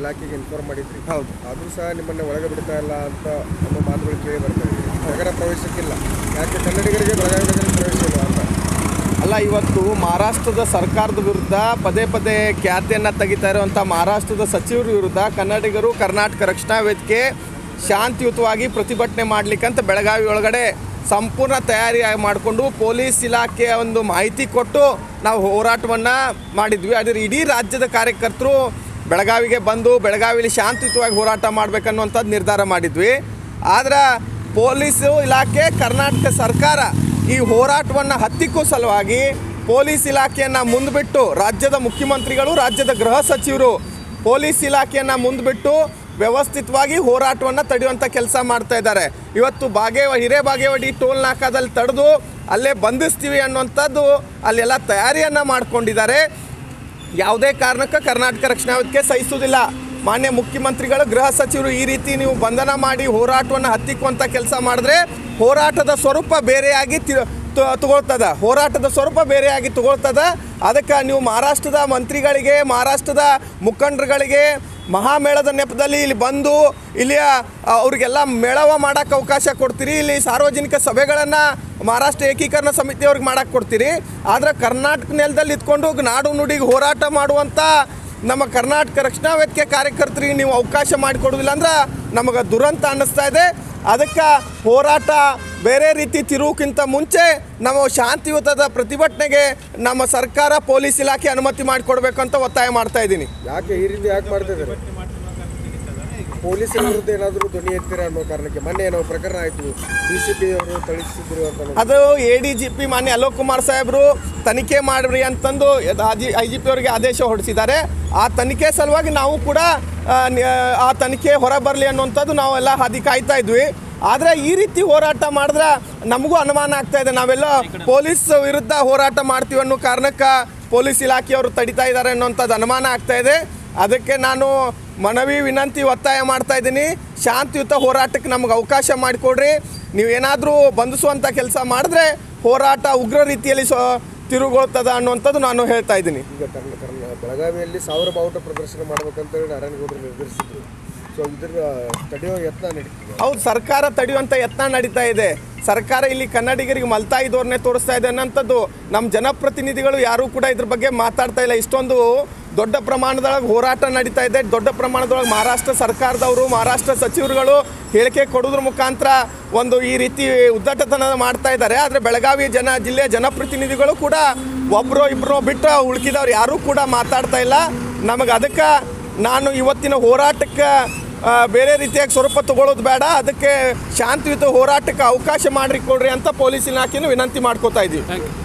ಇಲಾಖೆಗೆ ಇನ್ಫಾರ್ಮ್ ಮಾಡಿದ್ರಿ ಹೌದು ಆದರೂ ಸಹ ನಿಮ್ಮನ್ನ ಒಳಗೆ ಬಿಡ್ತಾ ಇಲ್ಲ ಅಂತ ನಮ್ಮ ಮಾತುಗಳು ಕೇಳಿ ಬರ್ತಾ ಇದೆ ನಗರ ಪ್ರವೇಶಕ್ಕಿಲ್ಲ ಯಾಕೆ ಕನ್ನಡಿಗರಿಗೆ ಬೆಳಗಾವಿ ನಗರ ಪ್ರವೇಶ ಇಲ್ಲ ಅಂತ ಅಲ್ಲ ಇವತ್ತು ಮಹಾರಾಷ್ಟ್ರದ ಸರ್ಕಾರದ ವಿರುದ್ಧ ಪದೇ ಪದೇ ಖ್ಯಾತಿಯನ್ನು ತೆಗಿತಾ ಇರುವಂಥ ಮಹಾರಾಷ್ಟ್ರದ ಸಚಿವರ ವಿರುದ್ಧ ಕನ್ನಡಿಗರು ಕರ್ನಾಟಕ ರಕ್ಷಣಾ ವೇದಿಕೆ ಶಾಂತಿಯುತವಾಗಿ ಪ್ರತಿಭಟನೆ ಮಾಡಲಿಕ್ಕಂತ ಬೆಳಗಾವಿ ಒಳಗಡೆ ಸಂಪೂರ್ಣ ತಯಾರಿ ಮಾಡಿಕೊಂಡು ಪೊಲೀಸ್ ಇಲಾಖೆಯ ಒಂದು ಮಾಹಿತಿ ಕೊಟ್ಟು ನಾವು ಹೋರಾಟವನ್ನು ಮಾಡಿದ್ವಿ ಅದ್ರ ಇಡೀ ರಾಜ್ಯದ ಕಾರ್ಯಕರ್ತರು ಬೆಳಗಾವಿಗೆ ಬಂದು ಬೆಳಗಾವಿಲಿ ಶಾಂತಿಯುತವಾಗಿ ಹೋರಾಟ ಮಾಡಬೇಕನ್ನುವಂಥದ್ದು ನಿರ್ಧಾರ ಮಾಡಿದ್ವಿ ಆದ್ರೆ ಪೊಲೀಸು ಇಲಾಖೆ ಕರ್ನಾಟಕ ಸರ್ಕಾರ ಈ ಹೋರಾಟವನ್ನು ಹತ್ತಿಕ್ಕೂ ಸಲುವಾಗಿ ಪೊಲೀಸ್ ಇಲಾಖೆಯನ್ನು ಮುಂದ್ಬಿಟ್ಟು ರಾಜ್ಯದ ಮುಖ್ಯಮಂತ್ರಿಗಳು ರಾಜ್ಯದ ಗೃಹ ಸಚಿವರು ಪೊಲೀಸ್ ಇಲಾಖೆಯನ್ನು ಮುಂದ್ಬಿಟ್ಟು ವ್ಯವಸ್ಥಿತವಾಗಿ ಹೋರಾಟವನ್ನು ತಡೆಯುವಂಥ ಕೆಲಸ ಮಾಡ್ತಾ ಇದ್ದಾರೆ ಇವತ್ತು ಬಾಗೇವ ಹಿರೇಬಾಗೇವಾಡಿ ಟೋಲ್ ನಾಕಾದಲ್ಲಿ ತಡೆದು ಅಲ್ಲೇ ಬಂಧಿಸ್ತೀವಿ ಅನ್ನುವಂಥದ್ದು ಅಲ್ಲೆಲ್ಲ ತಯಾರಿಯನ್ನು ಮಾಡ್ಕೊಂಡಿದ್ದಾರೆ ಯಾವುದೇ ಕಾರಣಕ್ಕೆ ಕರ್ನಾಟಕ ರಕ್ಷಣಾ ವೇದಿಕೆ ಸಹಿಸುವುದಿಲ್ಲ ಮಾನ್ಯ ಮುಖ್ಯಮಂತ್ರಿಗಳು ಗೃಹ ಸಚಿವರು ಈ ರೀತಿ ನೀವು ಬಂಧನ ಮಾಡಿ ಹೋರಾಟವನ್ನು ಹತ್ತಿಕ್ಕುವಂಥ ಕೆಲಸ ಮಾಡಿದ್ರೆ ಹೋರಾಟದ ಸ್ವರೂಪ ಬೇರೆಯಾಗಿ ತಿ ತ- ತಗೊಳ್ತದ ಹೋರಾಟದ ಸ್ವರೂಪ ಬೇರೆಯಾಗಿ ತಗೊಳ್ತದ ಅದಕ್ಕೆ ನೀವು ಮಹಾರಾಷ್ಟ್ರದ ಮಂತ್ರಿಗಳಿಗೆ ಮಹಾರಾಷ್ಟ್ರದ ಮುಖಂಡರುಗಳಿಗೆ ಮಹಾಮೇಳದ ನೆಪದಲ್ಲಿ ಇಲ್ಲಿ ಬಂದು ಇಲ್ಲಿಯ ಆ, ಅವ್ರಿಗೆಲ್ಲ ಮೇಳವ ಮಾಡೋಕ್ಕೆ ಅವಕಾಶ ಕೊಡ್ತೀರಿ ಇಲ್ಲಿ ಸಾರ್ವಜನಿಕ ಸಭೆಗಳನ್ನು ಮಹಾರಾಷ್ಟ್ರ ಏಕೀಕರಣ ಸಮಿತಿಯವ್ರಿಗೆ ಮಾಡಕ್ಕೆ ಕೊಡ್ತೀರಿ ಆದರೆ ಕರ್ನಾಟಕ ನೆಲದಲ್ಲಿ ಇದ್ಕೊಂಡು ನಾಡು ನುಡಿಗೆ ಹೋರಾಟ ಮಾಡುವಂಥ ನಮ್ಮ ಕರ್ನಾಟಕ ರಕ್ಷಣಾ ವೇದಿಕೆ ಕಾರ್ಯಕರ್ತರಿಗೆ ನೀವು ಅವಕಾಶ ಮಾಡಿಕೊಡೋದಿಲ್ಲ ಅಂದ್ರೆ ನಮಗೆ ದುರಂತ ಅನ್ನಿಸ್ತಾ ಇದೆ ಅದಕ್ಕೆ ಹೋರಾಟ ಬೇರೆ ರೀತಿ ತಿರುವುಕ್ಕಿಂತ ಮುಂಚೆ ನಾವು ಶಾಂತಿಯುತದ ಪ್ರತಿಭಟನೆಗೆ ನಮ್ಮ ಸರ್ಕಾರ ಪೊಲೀಸ್ ಇಲಾಖೆ ಅನುಮತಿ ಮಾಡಿಕೊಡ್ಬೇಕು ಅಂತ ಒತ್ತಾಯ ಮಾಡ್ತಾ ಇದ್ದೀನಿ ಯಾಕೆ ಈ ರೀತಿ ಯಾಕೆ ಮಾಡ್ತಾ ಇದ್ದಾರೆ ಪೊಲೀಸರ ವಿರುದ್ಧ ಏನಾದರೂ ಧ್ವನಿ ಎತ್ತೀರಾ ಅನ್ನೋ ಕಾರಣಕ್ಕೆ ಮೊನ್ನೆ ಏನೋ ಪ್ರಕರಣ ಆಯಿತು ಡಿ ಸಿ ಪಿ ಅವರು ಥಳಿಸಿದ್ರು ಅಂತ ಅನ್ನೋದು. ಅದು ಎ ಡಿ ಜಿ ಪಿ ಮಾನ್ಯ ಅಲೋಕ್ ಕುಮಾರ್ ಸಾಹೇಬರು ತನಿಖೆ ಮಾಡ್ರಿ ಅಂತಂದು ಐ ಜಿ ಪಿ ಅವರಿಗೆ ಆದೇಶ ಹೊರಡಿಸಿದ್ದಾರೆ ಆ ತನಿಖೆ ಸಲುವಾಗಿ ನಾವು ಕೂಡ ಆ, ನ್ಯ- ಆ ತನಿಖೆ ಹೊರ ಬರಲಿ ಅನ್ನುವಂಥದ್ದು ನಾವೆಲ್ಲ ಹಾದಿ ಕಾಯ್ತಾ ಇದ್ವಿ ಆದರೆ ಈ ರೀತಿ ಹೋರಾಟ ಮಾಡಿದ್ರೆ ನಮಗೂ ಅನುಮಾನ ಆಗ್ತಾ ಇದೆ ನಾವೆಲ್ಲ ಪೊಲೀಸ್ ವಿರುದ್ಧ ಹೋರಾಟ ಮಾಡ್ತೀವಿ ಅನ್ನೋ ಕಾರಣಕ್ಕೆ ಪೊಲೀಸ್ ಇಲಾಖೆಯವರು ತಡಿತಾ ಇದ್ದಾರೆ ಅನ್ನೋಂಥದ್ದು ಅನುಮಾನ ಆಗ್ತಾ ಇದೆ ಅದಕ್ಕೆ ನಾನು ಮನವಿ ವಿನಂತಿ ಒತ್ತಾಯ ಮಾಡ್ತಾ ಇದ್ದೀನಿ ಶಾಂತಿಯುತ ಹೋರಾಟಕ್ಕೆ ನಮಗೆ ಅವಕಾಶ ಮಾಡಿಕೊಡ್ರಿ ನೀವೇನಾದರೂ ಬಂಧಿಸುವಂಥ ಕೆಲಸ ಮಾಡಿದ್ರೆ ಹೋರಾಟ ಉಗ್ರ ರೀತಿಯಲ್ಲಿ ಸ್ವ ತಿರುಗೊಳ್ತದ ಅನ್ನುವಂಥದ್ದು ನಾನು ಹೇಳ್ತಾ ಇದ್ದೀನಿ ಈಗ ಕರ್ನ ಕರ್ನ ಬೆಳಗಾವಿಯಲ್ಲಿ ಸಾವಿರ ಬಾವುಟ ಪ್ರದರ್ಶನ ಮಾಡ್ಬೇಕಂತೇಳಿ ನಾರಾಯಣಗೌಡರು ನಿರ್ಧರಿಸಿದ್ರು ಸೊ ಇದರ ತಡೆಯೋ ಯತ್ನ ನಡೀತಿದೆ ಹೌದು ಸರ್ಕಾರ ತಡೆಯುವಂಥ ಯತ್ನ ನಡೀತಾ ಇದೆ ಸರ್ಕಾರ ಇಲ್ಲಿ ಕನ್ನಡಿಗರಿಗೆ ಮಲ್ತಾಯಿ ಧೋರಣೆ ತೋರಿಸ್ತಾ ಇದೆ ಅನ್ನೋಂಥದ್ದು ನಮ್ಮ ಜನಪ್ರತಿನಿಧಿಗಳು ಯಾರೂ ಕೂಡ ಇದ್ರ ಬಗ್ಗೆ ಮಾತಾಡ್ತಾ ಇಲ್ಲ ಇಷ್ಟೊಂದು ದೊಡ್ಡ ಪ್ರಮಾಣದೊಳಗೆ ಹೋರಾಟ ನಡೀತಾ ಇದೆ ದೊಡ್ಡ ಪ್ರಮಾಣದೊಳಗೆ ಮಹಾರಾಷ್ಟ್ರ ಸರ್ಕಾರದವರು ಮಹಾರಾಷ್ಟ್ರ ಸಚಿವರುಗಳು ಹೇಳಿಕೆ ಕೊಡೋದ್ರ ಮುಖಾಂತರ ಒಂದು ಈ ರೀತಿ ಉದ್ದಟತನ ಮಾಡ್ತಾ ಇದ್ದಾರೆ ಆದರೆ ಬೆಳಗಾವಿ ಜನ ಜಿಲ್ಲೆಯ ಜನಪ್ರತಿನಿಧಿಗಳು ಕೂಡ ಒಬ್ಬರು ಇಬ್ಬರು ಬಿಟ್ಟು ಉಳ್ಕಿದವ್ರು ಯಾರೂ ಕೂಡ ಮಾತಾಡ್ತಾ ಇಲ್ಲ ನಮಗೆ ಅದಕ್ಕೆ ನಾನು ಇವತ್ತಿನ ಹೋರಾಟಕ್ಕೆ ಆ, ಬೇರೆ ರೀತಿಯಾಗಿ ಸ್ವರೂಪ ತಗೊಳ್ಳೋದು ಬೇಡ ಅದಕ್ಕೆ ಶಾಂತಿಯುತ ಹೋರಾಟಕ್ಕೆ ಅವಕಾಶ ಮಾಡಿ ಕೊಡ್ರಿ ಅಂತ ಪೊಲೀಸ್ ಇಲಾಖೆನೂ ವಿನಂತಿ ಮಾಡ್ಕೋತಾ ಇದ್ದೀವಿ